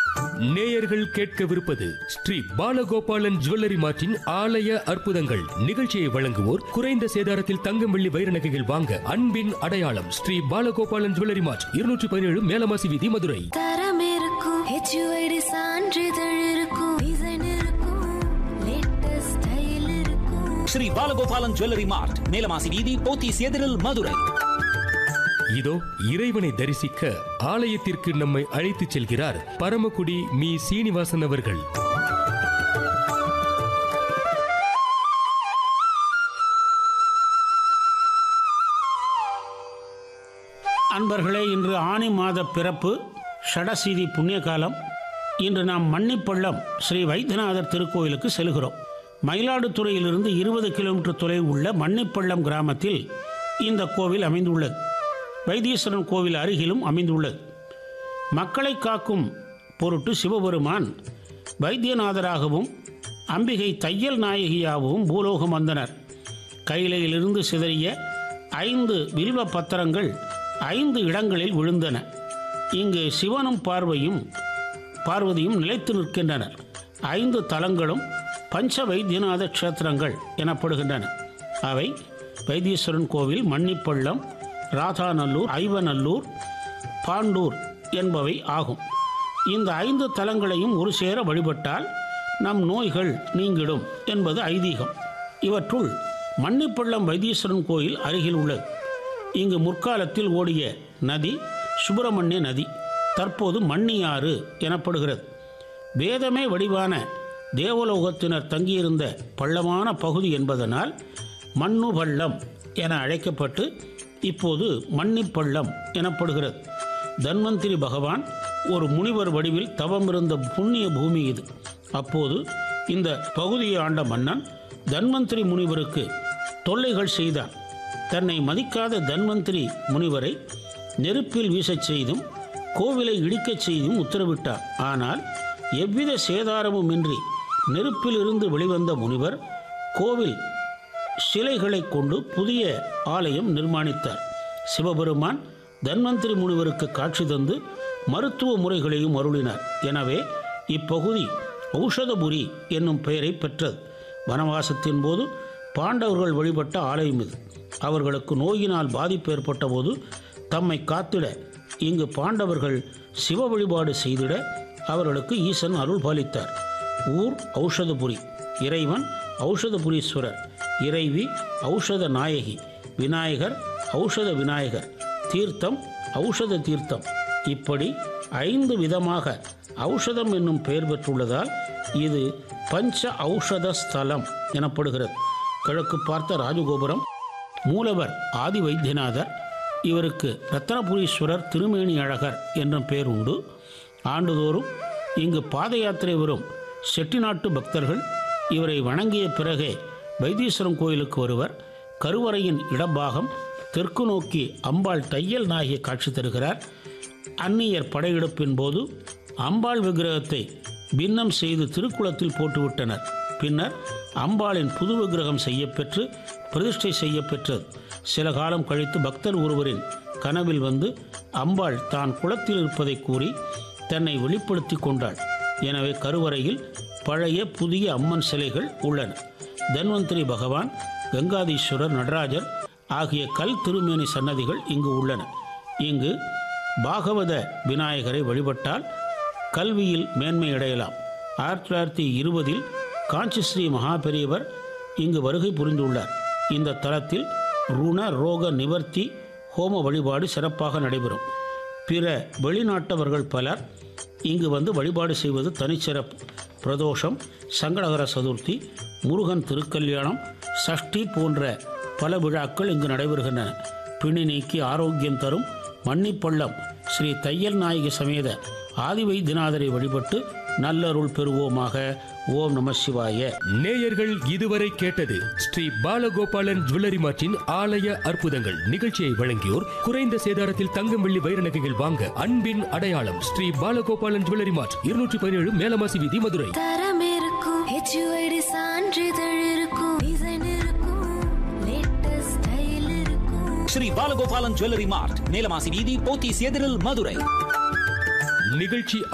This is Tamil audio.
நேயர்கள் கேட்கவிருப்பது ஸ்ரீ பாலகோபாலன் ஜுவல்லரி மார்ட்டின் ஆலய அற்புதங்கள் நிகழ்ச்சியை வழங்குவோர் குறைந்த சேதாரத்தில் தங்கம் வெள்ளி வைர நகைகள் வாங்க அன்பின் அடையாளம் ஸ்ரீ பாலகோபாலன் ஜுவல்லரி மார்ட் இருநூற்றி பதினேழு மேலமாசி வீதி மதுரை தரம் இருக்கும் ஹெச்யூஐடி சான்றிதழ் இருக்கும் டிசைன் இருக்கும் லேட்டஸ்ட் ஸ்டைல் இருக்கும் ஸ்ரீ பாலகோபாலன் ஜுவல்லரி மார்ட் நீலமாசி வீதி போத்தீஸ் எதிரில் மதுரை இதோ இறைவனை தரிசிக்க ஆலயத்திற்கு நம்மை அழைத்துச் செல்கிறார் பரமக்குடி மீ சீனிவாசன் அவர்கள் அன்பர்களே இன்று ஆனி மாத பிறப்பு ஷடசீதி புண்ணிய காலம் இன்று நாம் மன்னிப்பள்ளம் ஸ்ரீ வைத்தியநாதர் திருக்கோயிலுக்கு செல்கிறோம் மயிலாடுதுறையிலிருந்து இருபது கிலோமீட்டர் தொலைவில் உள்ள மன்னிப்பள்ளம் கிராமத்தில் இந்த கோவில் அமைந்துள்ளது வைத்தீஸ்வரன் கோவில் அருகிலும் அமைந்துள்ளது மக்களை காக்கும் பொருட்டு சிவபெருமான் வைத்தியநாதராகவும் அம்பிகை தையல் நாயகியாகவும் பூலோகம் வந்தனர் கையிலையிலிருந்து சிதறிய ஐந்து வில்வ பத்திரங்கள் ஐந்து இடங்களில் விழுந்தன இங்கு சிவனும் பார்வையும் பார்வதியும் நிலைத்து நிற்கின்றனர் ஐந்து தலங்களும் பஞ்ச வைத்தியநாத க்ஷேத்திரங்கள் எனப்படுகின்றன அவை வைத்தீஸ்வரன் கோவில் மன்னிப்பள்ளம் ராதாநல்லூர் ஐவநல்லூர் பாண்டூர் என்பவை ஆகும் இந்த ஐந்து தலங்களையும் ஒரு சேர வழிபட்டால் நம் நோய்கள் நீங்கிடும் என்பது ஐதீகம் இவற்றுள் மன்னிப்பள்ளம் வைத்தீஸ்வரன் கோயில் அருகில் உள்ளது இங்கு முற்காலத்தில் ஓடிய நதி சுப்பிரமணிய நதி தற்போது மன்னியாறு எனப்படுகிறது வேதமே வடிவான தேவலோகத்தினர் தங்கியிருந்த பள்ளமான பகுதி என்பதனால் மண்ணு பள்ளம் என அழைக்கப்பட்டு இப்போது மன்னிப்பள்ளம் எனப்படுகிறது தன்வந்திரி பகவான் ஒரு முனிவர் வடிவில் தவமிருந்த புண்ணிய பூமி இது அப்போது இந்த பகுதியை ஆண்ட மன்னன் தன்வந்திரி முனிவருக்கு தொல்லைகள் செய்தான் தன்னை மதிக்காத தன்வந்திரி முனிவரை நெருப்பில் வீசச் செய்தும் கோவிலை இடிக்கச் செய்தும் உத்தரவிட்டார் ஆனால் எவ்வித சேதாரமும் இன்றி நெருப்பிலிருந்து வெளிவந்த முனிவர் கோவில் சிலைகளை கொண்டு புதிய ஆலயம் நிர்மாணித்தார் சிவபெருமான் தன்வந்திரி முனிவருக்கு காட்சி தந்து மருத்துவ முறைகளையும் அருளினார் எனவே இப்பகுதி ஔஷதபுரி என்னும் பெயரை பெற்றது வனவாசத்தின் போது பாண்டவர்கள் வழிபட்ட ஆலயம் இது அவர்களுக்கு நோயினால் பாதிப்பு ஏற்பட்ட போது தம்மை காத்திட இங்கு பாண்டவர்கள் சிவ வழிபாடு செய்திட அவர்களுக்கு ஈசன் அருள் பாலித்தார் ஊர் ஔஷதபுரி இறைவன் ஔஷதபுரீஸ்வரர் இறைவி ஔஷத நாயகி விநாயகர் ஔஷத விநாயகர் தீர்த்தம் ஔஷத தீர்த்தம் இப்படி ஐந்து விதமாக ஔஷதம் என்னும் பெயர் பெற்றுள்ளதால் இது பஞ்ச ஔஷத ஸ்தலம் எனப்படுகிறது கிழக்கு பார்த்த ராஜகோபுரம் மூலவர் ஆதி வைத்தியநாதர் இவருக்கு ரத்னபுரீஸ்வரர் திருமேனி அழகர் என்ற பெயர் உண்டு ஆண்டுதோறும் இங்கு பாத யாத்திரை வரும் செட்டிநாட்டு பக்தர்கள் இவரை வணங்கிய பிறகே வைத்தீஸ்வரம் கோயிலுக்கு வருவர் கருவறையின் இடப்பாகம் தெற்கு நோக்கி அம்பாள் தையல் நாயகி காட்சி தருகிறார் அந்நியர் படையெடுப்பின் போது அம்பாள் விக்கிரகத்தை பின்னம் செய்து திருக்குளத்தில் போட்டுவிட்டனர் பின்னர் அம்பாளின் புது விக்கிரகம் செய்யப்பெற்று பிரதிஷ்டை செய்யப்பெற்றது சில காலம் கழித்து பக்தர் ஒருவரின் கனவில் வந்து அம்பாள் தான் குளத்தில் இருப்பதை கூறி தன்னை வெளிப்படுத்தி கொண்டாள் எனவே கருவறையில் பழைய புதிய அம்மன் சிலைகள் உள்ளன தன்வந்திரி பகவான் கங்காதீஸ்வரர் நடராஜர் ஆகிய கல் திருமேனி சன்னதிகள் இங்கு உள்ளன இங்கு பாகவத விநாயகரை வழிபட்டால் கல்வியில் மேன்மை அடையலாம் ஆயிரத்தி தொள்ளாயிரத்தி இருபதில் காஞ்சி ஸ்ரீ மகாபெரியவர் இங்கு வருகை புரிந்துள்ளார் இந்த தலத்தில் ருண ரோக நிவர்த்தி ஹோம வழிபாடு சிறப்பாக நடைபெறும் பிற வெளிநாட்டவர்கள் பலர் இங்கு வந்து வழிபாடு செய்வது தனிச்சிறப்பு பிரதோஷம் சங்கடகர சதுர்த்தி முருகன் திருக்கல்யாணம் சஷ்டி போன்ற பல விழாக்கள் இங்கு நடைபெறுகின்றன பிணி நீக்கி ஆரோக்கியம் தரும் மன்னிப்பள்ளம் ஸ்ரீ தையல் நாயகி சமேத ஆதிவைத்தியநாதரை வழிபட்டு நல்லருள் பெறுவோமாக ஓம் நம சிவாய நேயர்கள் இதுவரை கேட்டது ஸ்ரீ பாலகோபாலன் ஜுவல்லரி மார்ட்டின் ஆலய அற்புதங்கள் நிகழ்ச்சியை வழங்கியோர் குறைந்த சேதாரத்தில் தங்கம் வெள்ளி வைர நகைகள் வாங்க அன்பின் அடையாளம் ஸ்ரீ பாலகோபாலன் ஜுவல்லரி மார்ட் இருநூற்றி பதினேழு மேலமாசி வீதி மதுரை தரம் இருக்கும் ஹெச்யூஐடி சான்றிதழ் இருக்கும் டிசைன் இருக்கும் லேட்டஸ்ட் ஸ்டைல் இருக்கும் ஸ்ரீ பாலகோபாலன் ஜுவல்லரி மார்ட் நீலமாசி வீதி போத்தீஸ் எதிரில் மதுரை நிகழ்ச்சி